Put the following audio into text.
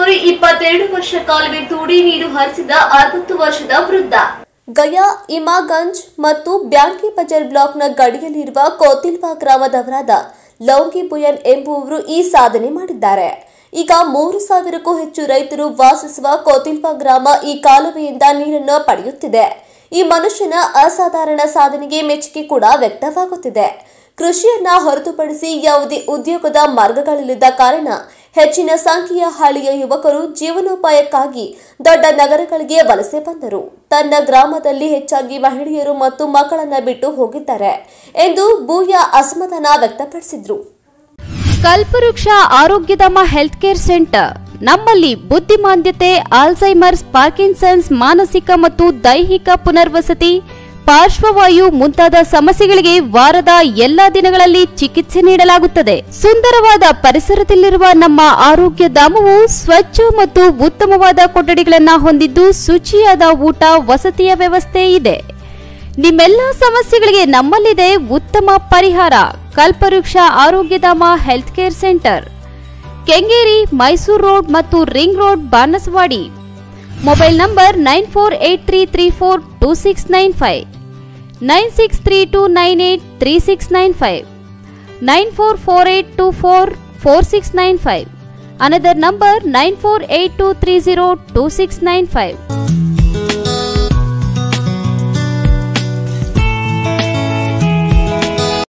ಎದುರು ಇಪ್ಪತ್ತೆರಡು ವರ್ಷ ಕಾಲುವೆ ತೋಡಿ ನೀರು ಹರಿಸಿದ ಅರವತ್ತು ವರ್ಷದ ವೃದ್ಧ ಗಯಾ ಇಮಾಗಂಜ್ ಮತ್ತು ಬ್ಯಾಂಕಿ ಬಜಾರ್ ಬ್ಲಾಕ್ನ ಗಡಿಯಲ್ಲಿರುವ ಕೋತಿಲ್ವಾ ಗ್ರಾಮದವರಾದ ಲೌಂಗಿ ಬುಯನ್ ಎಂಬುವವರು ಈ ಸಾಧನೆ ಮಾಡಿದ್ದಾರೆ ಈಗ ಮೂರು ಸಾವಿರಕ್ಕೂ ಹೆಚ್ಚು ರೈತರು ವಾಸಿಸುವ ಕೋತಿಲ್ವಾ ಗ್ರಾಮ ಈ ಕಾಲುವೆಯಿಂದ ನೀರನ್ನು ಪಡೆಯುತ್ತಿದೆ ಈ ಮನುಷ್ಯನ ಅಸಾಧಾರಣ ಸಾಧನೆಗೆ ಮೆಚ್ಚುಗೆ ಕೂಡ ವ್ಯಕ್ತವಾಗುತ್ತಿದೆ ಕೃಷಿಯನ್ನ ಹೊರತುಪಡಿಸಿ ಯಾವುದೇ ಉದ್ಯೋಗದ ಮಾರ್ಗಗಳಿಲ್ಲದ ಕಾರಣ ಹೆಚ್ಚಿನ ಸಂಖ್ಯೆಯ ಹಳ್ಳಿಯ ಯುವಕರು ಜೀವನೋಪಾಯಕ್ಕಾಗಿ ದೊಡ್ಡ ನಗರಗಳಿಗೆ ವಲಸೆ ಬಂದರು ತನ್ನ ಗ್ರಾಮದಲ್ಲಿ ಹೆಚ್ಚಾಗಿ ಮಹಿಳೆಯರು ಮತ್ತು ಮಕ್ಕಳನ್ನ ಬಿಟ್ಟು ಹೋಗಿದ್ದಾರೆ ಎಂದು ಭೂಯ ಅಸಮಾಧಾನ ವ್ಯಕ್ತಪಡಿಸಿದ್ರು ಕಲ್ಪವೃಕ್ಷ ಆರೋಗ್ಯಧಾಮ ಹೆಲ್ತ್ ಕೇರ್ ಸೆಂಟರ್ ನಮ್ಮಲ್ಲಿ ಬುದ್ಧಿಮಾಂದ್ಯತೆ ಆಲ್ಝೈಮರ್ಸ್ ಪಾರ್ಕಿನ್ಸನ್ಸ್ ಮಾನಸಿಕ ಮತ್ತು ದೈಹಿಕ ಪುನರ್ವಸತಿ ಪಾರ್ಶ್ವವಾಯು ಮುಂತಾದ ಸಮಸ್ಯೆಗಳಿಗೆ ವಾರದ ಎಲ್ಲಾ ದಿನಗಳಲ್ಲಿ ಚಿಕಿತ್ಸೆ ನೀಡಲಾಗುತ್ತದೆ ಸುಂದರವಾದ ಪರಿಸರದಲ್ಲಿರುವ ನಮ್ಮ ಆರೋಗ್ಯ ಧಾಮವು ಸ್ವಚ್ಛ ಮತ್ತು ಉತ್ತಮವಾದ ಕೊಠಡಿಗಳನ್ನು ಹೊಂದಿದ್ದು ಶುಚಿಯಾದ ಊಟ ವಸತಿಯ ವ್ಯವಸ್ಥೆ ಇದೆ ನಿಮ್ಮೆಲ್ಲ ಸಮಸ್ಯೆಗಳಿಗೆ ನಮ್ಮಲ್ಲಿದೆ ಉತ್ತಮ ಪರಿಹಾರ Kalpavriksha Arogyadhama health care centre Kengeri Mysuru road ಮತ್ತು ring road Banaswadi mobile number nine four eight three three four two six nine five nine six three two nine eight three six nine five nine four four eight two four four six nine five another number nine four eight two three zero two six nine five